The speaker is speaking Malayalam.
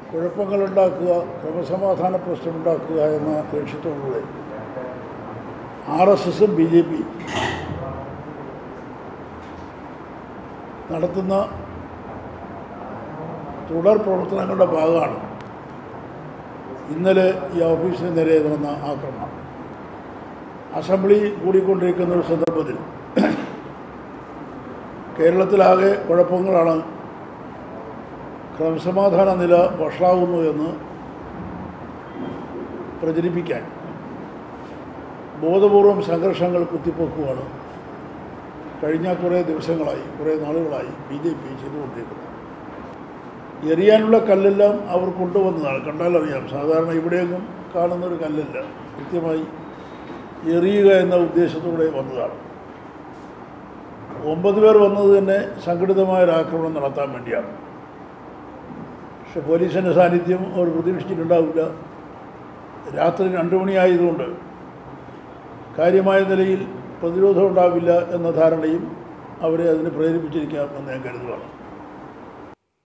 കുഴപ്പങ്ങളുണ്ടാക്കുക ക്രമസമാധാന പ്രശ്നമുണ്ടാക്കുക എന്ന ലക്ഷ്യത്തോടുകൂടെ ആർ എസ് എസും ബി ജെ പി നടത്തുന്ന തുടർ പ്രവർത്തനങ്ങളുടെ ഭാഗമാണ് ഇന്നലെ ഈ ഓഫീസിന് നേരെ നടന്ന ആക്രമണം അസംബ്ലി കൂടിക്കൊണ്ടിരിക്കുന്ന ഒരു സന്ദർഭത്തിൽ കേരളത്തിലാകെ കുഴപ്പങ്ങളാണ് ക്രമസമാധാന നില വഷളാകുന്നു എന്ന് പ്രചരിപ്പിക്കാൻ ബോധപൂർവം സംഘർഷങ്ങൾ കുത്തിപ്പൊക്കുവാണ് കഴിഞ്ഞ കുറേ ദിവസങ്ങളായി കുറേ നാളുകളായി ബി ജെ പി ചെയ്തുകൊണ്ടിരിക്കുന്നത് എറിയാനുള്ള കല്ലെല്ലാം അവർ കൊണ്ടുവന്നതാണ് കണ്ടാലറിയാം സാധാരണ ഇവിടെയൊന്നും കാണുന്നൊരു കല്ലല്ല കൃത്യമായി എറിയുക എന്ന ഉദ്ദേശത്തോടെ വന്നതാണ് ഒമ്പത് പേർ വന്നത് തന്നെ സംഘടിതമായ ഒരു ആക്രമണം നടത്താൻ വേണ്ടിയാണ് പക്ഷെ പോലീസിൻ്റെ സാന്നിധ്യം അവർ പ്രതീക്ഷിച്ചിട്ടുണ്ടാവില്ല രാത്രി രണ്ടു മണിയായതുകൊണ്ട് കാര്യമായ നിലയിൽ പ്രതിരോധം ഉണ്ടാവില്ല എന്ന ധാരണയും അവരെ അതിന് പ്രേരിപ്പിച്ചിരിക്കാം എന്ന് ഞാൻ കരുതുകയാണ്